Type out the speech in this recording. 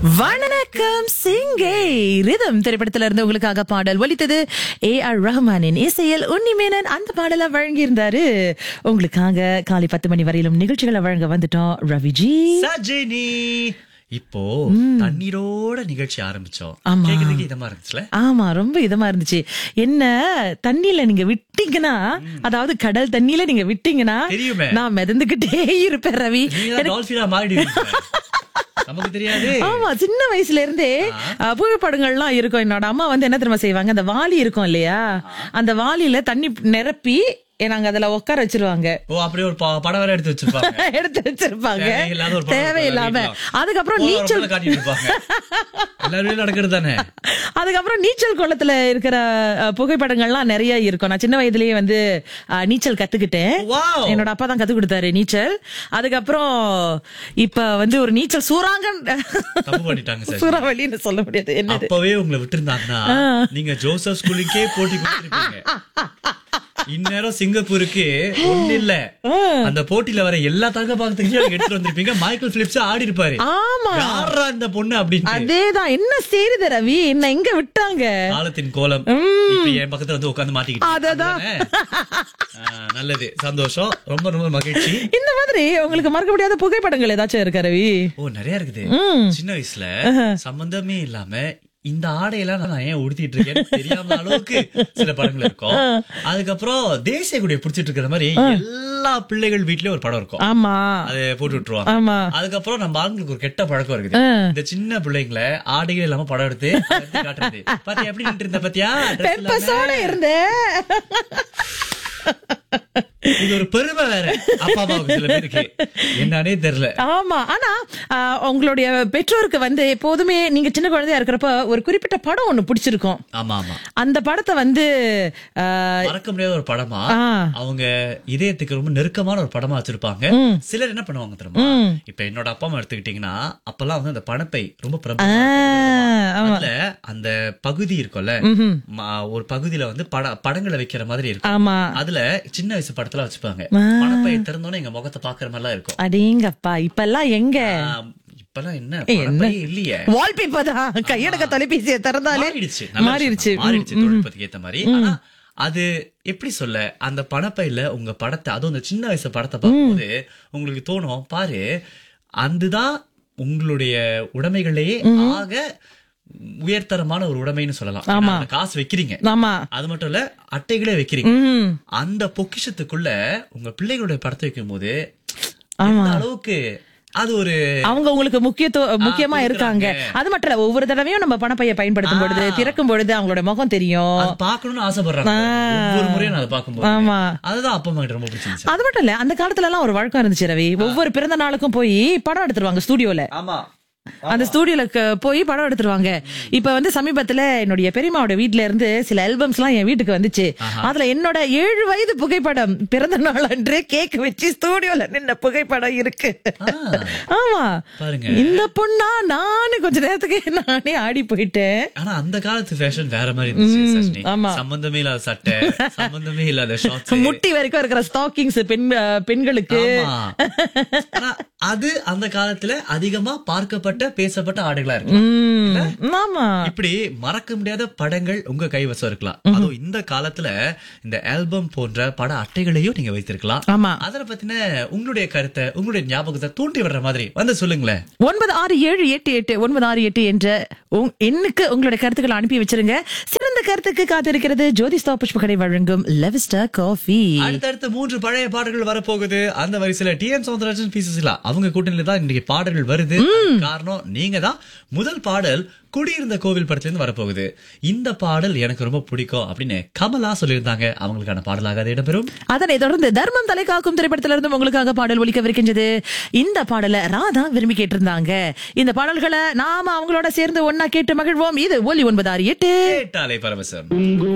வணக்கம் சிங்கை ரிதம் திரைப்படத்துல இருந்து உங்களுக்காக பாடல் ஒலித்தது ஏ ஆர் ரஹ்மானின் இசையில் உன்னிமேனன் அந்த பாடலை வழங்கியிருந்தாரு உங்களுக்காக காலை பத்து மணி வரையிலும் நிகழ்ச்சிகளை வழங்க வந்துட்டோம் ரவிஜி சஜினி இப்போ தண்ணீரோட நிகழ்ச்சி ஆரம்பிச்சோம் ஆமா. கேக்குறதுக்கு இதமா இருந்துச்சுல ஆமா ரொம்ப இதமா இருந்துச்சு என்ன தண்ணியில நீங்க விட்டீங்கன்னா அதாவது கடல் தண்ணியில நீங்க விட்டீங்கன்னா தெரியுமே. நான் மிதந்துகிட்டே இருப்பேன் ரவி நீங்க டால்பினா மாறிடுவீங்க நமக்கு தெரியாது ஆமா சின்ன வயசுல இருந்தே அஹ், புகைப்படங்கள்லாம் இருக்கும் என்னோட அம்மா வந்து என்ன தெரியுமா செய்வாங்க அந்த வாளி இருக்கும் இல்லையா அந்த வாளியில தண்ணி நிரப்பி எ, நாங்க அதுல உட்கார வச்சிருவாங்க ஓ அப்படியே ஒரு ப- படம் வேற எடுத்து வச்சிருப்பாங்க எடுத்து வச்சிருப்பாங்க தேவையில்லாத ஒரு படம் தேவையில்லாம இருக்கும் அதுக்கப்புறம் போற நீச்சல் வரப்புல காட்டிட்டு இருப்பாங்க எல்லாரும் நடக்கிறது தானே அதுக்கப்புறம் நீச்சல் குளத்துல இருக்கிற அஹ், புகைப்படங்கள்லாம் நிறைய இருக்கும் நான் சின்ன வயதுலயே வந்து அஹ், நீச்சல் கத்துக்கிட்டேன் Wow. என்னோட அப்பா தான் கத்து கொடுத்தாரு நீச்சல் அதுக்கப்புறம் இப்ப வந்து ஒரு நீச்சல் சூறாங்கன் தப்பு பண்ணிட்டாங்க சார் சூறாவளின்னு சொல்ல முடியாது என்னது அப்பவே உங்களை விட்டுருந்தாங்கன்னா நீங்க ஜோசப் ஸ்கூலுக்கே போட்டி கொடுத்துருப்பீங்க இந்நேரம் சிங்கப்பூருக்கு ஒண்ணு இல்ல அந்த போட்டியில வர எல்லா தங்க பாகத்துக்கு எடுத்துட்டு வந்திருப்பீங்க மைக்கேல் பிலிப்ஸ் ஆடி இருப்பாரு ஆமா யாரா இந்த பொண்ணு அப்படின்னு அதேதான் என்ன செய்யுது ரவி என்ன எங்க விட்டாங்க காலத்தின் கோலம் இப்ப என் பக்கத்துல வந்து உட்கார்ந்து மாட்டிக்கிட்டு அததான். அதுதானே? ஆ, நல்லது சந்தோஷம் ரொம்ப ரொம்ப மகிழ்ச்சி இந்த மாதிரி உங்களுக்கு மறக்க முடியாத புகைப்படங்கள் ஏதாச்சும் இருக்கா ரவி ஓ நிறைய இருக்குது சின்ன வயசுல சம்பந்தமே இல்லாம இந்த ஆடையெல்லாம் நான் ஏன் உடுத்திட்டு இருக்கேன்னு தெரியாம அளவுக்கு சில படங்கள் இருக்கும் அதுக்கப்புறம் தேசிய கொடியை புடிச்சிட்டு இருக்கிற மாதிரி எல்லா பிள்ளைகள் வீட்லயும் ஒரு படம் இருக்கும் ஆமா அதை போட்டு விட்டுருவாங்க ஆமா அதுக்கப்புறம் நம்ம ஆளுங்களுக்கு ஒரு கெட்ட பழக்கம் இருக்குது இந்த சின்ன பிள்ளைங்களை ஆடைகள் இல்லாம படம் எடுத்து அதை எடுத்து காட்டுறது பாத்தியா எப்படி நின்று இருந்த பாத்தியா dress இல்லாம? பெப்பஸோட இருந்தேன் இது ஒரு பெருமை வேற அப்பா அம்மாவுக்கு சில பேருக்கு என்னன்னே தெரியல ஆமா ஆனா ஆ, உங்களுடைய பெற்றோருக்கு வந்து எப்போதுமே நீங்க சின்ன குழந்தையா இருக்கிறப்ப ஒரு குறிப்பிட்ட படம் ஒண்ணு பிடிச்சிருக்கும் ஆமா ஆமா அந்த படத்தை வந்து ஆ, மறக்க முடியாத ஒரு படமா ஆ. அவங்க இதயத்துக்கு ரொம்ப நெருக்கமான ஒரு படமா வச்சிருப்பாங்க சிலர் என்ன பண்ணுவாங்க தெரியுமா இப்ப என்னோட அப்பா அம்மா எடுத்துக்கிட்டீங்கன்னா அப்பெல்லாம் வந்து அந்த பணப்பை ரொம்ப ஆ, பிரபலமா ஆமா. அதுல அந்த பகுதி இருக்கும்ல ம- ஒரு பகுதியில வந்து பட படங்களை வைக்கிற மாதிரி இருக்கும் ஆமா அதுல சின்ன வயசு படத்துல வச்சுப்பாங்க பணப்பை திறந்தோன்னே எங்க முகத்தை பாக்குற மாதிரிலாம் இருக்கும் அடேங்கப்பா இப்பெல்லாம் எங்க ஆ, இப்பெல்லாம் என்ன பணப்பையே இல்லையே வால்பேப்பர் தான் கையடக்க தொலைபேசியை திறந்தாலே மாறிடுச்சு நல்ல மாறிடுச்சு விஷயம் தான். மாறிடுச்சு தொழில்நுட்பத்துக்கு ஏத்த மாதிரி ஆனா அது எப்படி சொல்ல அந்த பணப்பையில உங்க படத்தை அதுவும் அந்த சின்ன வயசு படத்தை பார்க்கும்போது உங்களுக்கு தோணும் பாரு அதுதான் உங்களுடைய உடைமைகளையே ஆக உயர்தரமான ஒரு உடைமைன்னு சொல்லலாம் ஏன்னா அதுல காசு வைக்கிறீங்க ஆமா அது மட்டும் இல்ல அட்டைகளே வைக்கிறீங்க ம் அந்த பொக்கிஷத்துக்குள்ள உங்க பிள்ளைகளுடைய படத்தை வைக்கும் போது எந்த அளவுக்கு அது ஒரு அவங்க உங்களுக்கு முக்கியத்துவ முக்கியமா இருக்காங்க அது மட்டும் இல்ல ஒவ்வொரு தடவையும் நம்ம பணப்பைய பயன்படுத்தும் பொழுது திறக்கும் பொழுது அவங்களோட முகம் தெரியும் அது பார்க்கணும்னு ஆசைப்படுறாங்க ஒவ்வொரு முறையும் நான் அதை பார்க்கும்போது ஆமா அதுதான் அப்பா அம்மா கிட்ட ரொம்ப பிடிச்சிருந்துச்சு அது மட்டும் இல்ல அந்த காலத்துல எல்லாம் ஒரு வழக்கம் இருந்துச்சு ரவி ஒவ்வொரு பிறந்த நாளுக்கும் போய் படம் எடுத்துருவாங்க ஸ்டூடியோல ஆமா அந்த ஸ்டூடியோல க- போய் படம் எடுத்துருவாங்க இப்ப வந்து சமீபத்துல என்னுடைய பெரியம்மாவோட வீட்ல இருந்து சில ஆல்பம்ஸ் எல்லாம் என் வீட்டுக்கு வந்துச்சு அதுல என்னோட ஏழு வயது புகைப்படம் பிறந்த நாள் அன்று கேக் வச்சு ஸ்டூடியோல நின்ன புகைப்படம் இருக்கு ஆமா பாருங்க இந்த பொண்ணா நானு கொஞ்ச நேரத்துக்கு நானே ஆடி போயிட்டேன் ஆனா அந்த காலத்து ஃபேஷன் வேற மாதிரி இருந்துச்சு சஜினி. ஆமா. சம்பந்தமே இல்லாத சட்டை சம்பந்தமே இல்லாத ஷார்ட்ஸ் முட்டி வரைக்கும் இருக்கிற ஸ்டாக்கிங்ஸ் பெண் அஹ், பெண்களுக்கு ஆனா அது அந்த காலத்துல அதிகமா பார்க்கப்பட்ட பேசப்பட்ட ஆடைகளா இருக்கு உம், ஆமா இப்படி மறக்க முடியாத படங்கள் உங்க கைவசம் இருக்கலாம் அதுவும் இந்த காலத்துல இந்த ஆல்பம் போன்ற பட அட்டைகளையும் நீங்க வைத்திருக்கலாம் ஆமா அதனை பத்தின உங்களுடைய கருத்தை உங்களுடைய ஞாபகத்தை தூண்டி வர்ற மாதிரி வந்து சொல்லுங்களேன் ஒன்பது ஆறு ஏழு எட்டு எட்டு ஒன்பது ஆறு எட்டு என்ற உங்- எண்ணுக்கு உங்களுடைய கருத்துக்களை அனுப்பி வச்சிருங்க சிறந்த கருத்துக்கு காத்திருக்கிறது ஜோதிஸ்தா புஷ்பகடை வழங்கும் லெவிஸ்டா காஃபி அடுத்தடுத்து மூன்று பழைய பாடல்கள் வரப்போகுது அந்த வரிசையில டி என் சௌந்தரராஜன் பீசஸ் இல்ல அவங்க கூட்டணியில தான் இன்னைக்கு பாடல்கள் வருது அதுக்கு காரணம் நீங்க தான் முதல் பாடல் குடியிருந்த கோவில் படத்துல இருந்து வரப்போகுது இந்த பாடல் எனக்கு ரொம்ப பிடிக்கும் அப்படின்னு கமலா சொல்லியிருந்தாங்க அவங்களுக்கான பாடலாக அது இடம்பெறும் அதனை தொடர்ந்து தர்மம் தலை காக்கும் திரைப்படத்திலிருந்து உங்களுக்காக பாடல் ஒலிக்கவிருக்கின்றது இந்த பாடலை ராதா விரும்பி கேட்டிருந்தாங்க இந்த பாடல்களை நாம அவங்களோட சேர்ந்து ஒன்னா கேட்டு மகிழ்வோம் இது ஒலி ஒன்பது ஆறு எட்டு கேட்டாலே பரவசம்